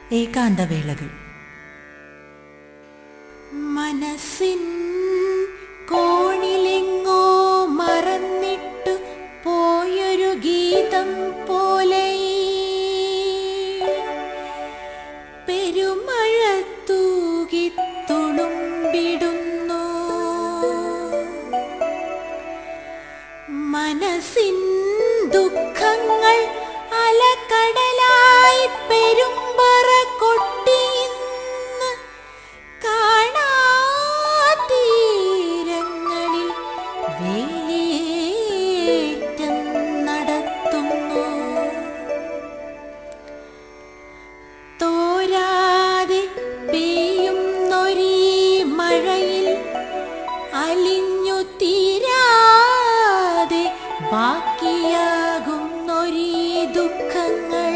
ഏകാന്തവേളകൾ മനസ്സിൻ കോണിലെങ്ങോ മറന്നിട്ടു പോയൊരു ഗീതം പോലെ പെരുമഴ തൂകി തുളുമ്പിടുന്നു മനസ്സിൻ ദുഃഖങ്ങൾ അലക്കടലായി പെരുമ്പറ കൊട്ടിയിന്ന് കാണാതീരങ്ങളിൽ വേലിയേറ്റം നടത്തുന്നു തോരാതെ പെയ്യുന്നൊരീ മഴയിൽ അലിഞ്ഞു തീരാതെ ബാക്കിയാകുന്നൊരീ ദുഃഖങ്ങൾ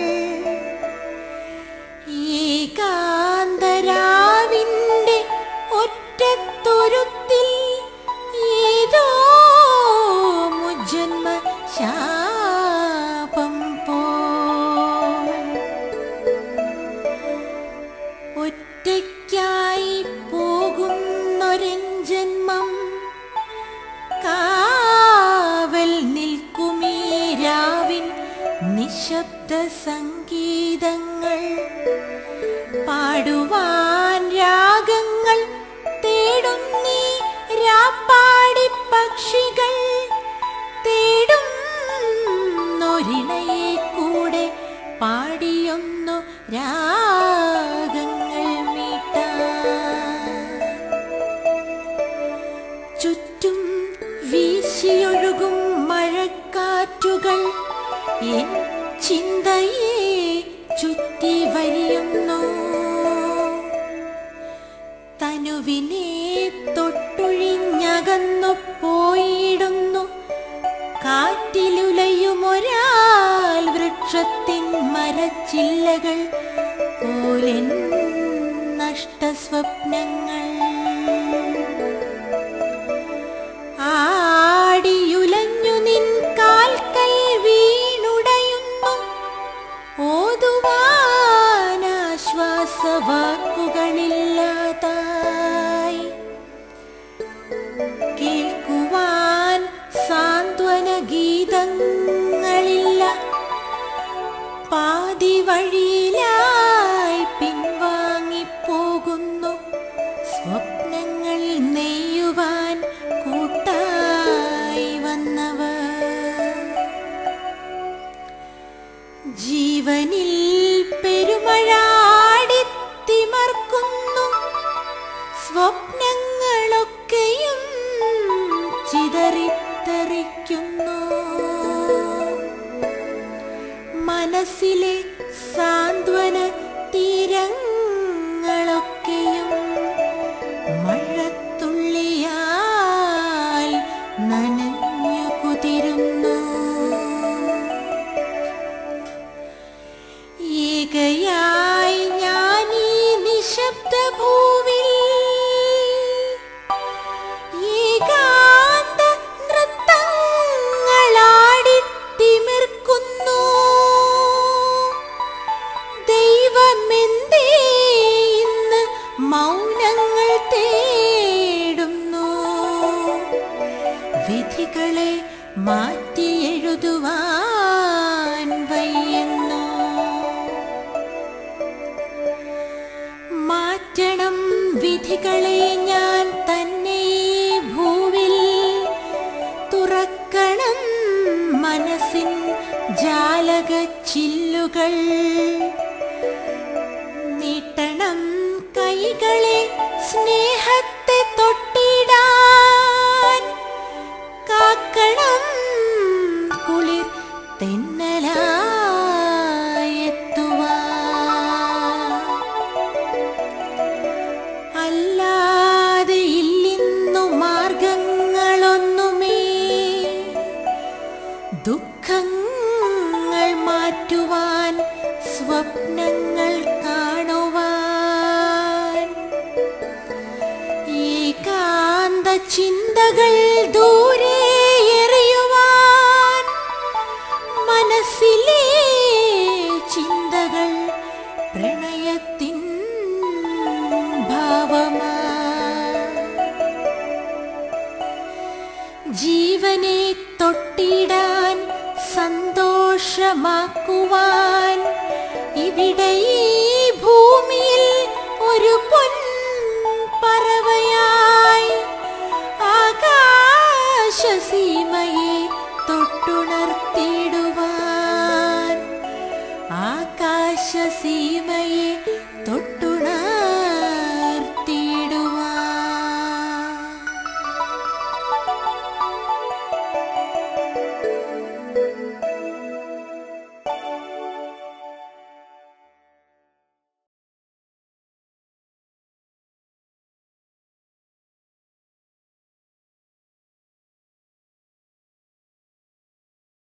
ഏകാന്തരാവിൻ്റെ ഒറ്റത്തുരുത്തിൽ ഏതോ മുജന്മ ശാപം പോ ഒറ്റയ്ക്കായി പോകുന്നൊരൻ ജന്മം കാവൽ നിൽക്കുമീ രാവിൻ നിശബ്ദ സംഗീതങ്ങൾ പാടുവാൻ രാഗങ്ങൾ തേടുന്നീ രാപ്പാടി പക്ഷികൾ തേടും നൊരിണയെ കൂടെ പാടിയൊന്നു രാഗങ്ങൾ മീട്ടാൻ ചുറ്റും വീശിയൊഴുകും മഴക്കാറ്റുകൾ എൻ ചിന്തയെ ചുറ്റി വരിയുന്നു തനുവിനെ തൊട്ടുഴിഞ്ഞകന്നു പോയിടുന്നു കാറ്റിലുലയുമൊരാൽ വൃക്ഷത്തിൻ മരച്ചില്ലകൾ പോലെ നഷ്ടസ്വപ്നങ്ങൾ ആടിയുലഞ്ഞു നിൻ കാൽക്കൽ വീണുടയുന്നു ഓതുവാനാശ്വാസവാക്കുകളില്ലാതായി കേൾക്കുവാൻ സാന്ത്വന ഗീതങ്ങളില്ല പാതി വഴിയിലായി പിൻവാങ്ങിപ്പോകുന്നു സ്വപ്നങ്ങൾ നെയ്യുവാൻ കൂട്ടായി വന്നവർ ജീവനിൽ പെരുമഴാടിത്തിമർക്കുന്നു സ്വപ്നങ്ങളൊക്കെയും ചിതറിത്തെറിക്കുന്നു മനസ്സിലെ സാന്ത്വന തീരങ്ങളൊക്കെയും മഴത്തുള്ളിയാൽ നനഞ്ഞു കുതിരുന്നു ഏകയായി ഞാൻ ഈ നിശബ്ദ ഭൂവിൽ ഏകാന്ത നൃത്തങ്ങളാടിത്തിമിർക്കുന്നു ദൈവമെന്തേ ഇന്ന് മൗനങ്ങൾ തേടുന്നു വിധികളെ മാറ്റിയെഴുതുവാൻ വയ്യുന്നു മാറ്റണം വിധികളെ ഞാൻ തന്നെ ഈ ഭൂവിൽ തുറക്കണം മനസ്സിൻ ജാലക ചില്ലുകൾ നീട്ടണം കൈകളെ സ്നേഹത്തെ തൊട്ടിടാൻ കാക്കണം കുളിർ തെന്നലായെത്തുവാൻ അല്ലാതെ ഇല്ലിന്നു മാർഗങ്ങളൊന്നുമേ ദുഃഖങ്ങൾ മാറ്റുവാൻ സ്വപ്നങ്ങൾ കാണുവാൻ ഏകാന്ത ചിന്തകൾ ദൂരെ എറിയുവാൻ മനസ്സിലെ ചിന്തകൾ പ്രണയത്തിൽ സാക്ഷാത്കാരമാക്കുവാൻ ഇവിടെ ഈ ഭൂമിയിൽ ഒരു പൊൻ പറവയായി ആകാശസീമയെ തൊട്ടുണർത്തിടുവാൻ ആകാശസീമയെ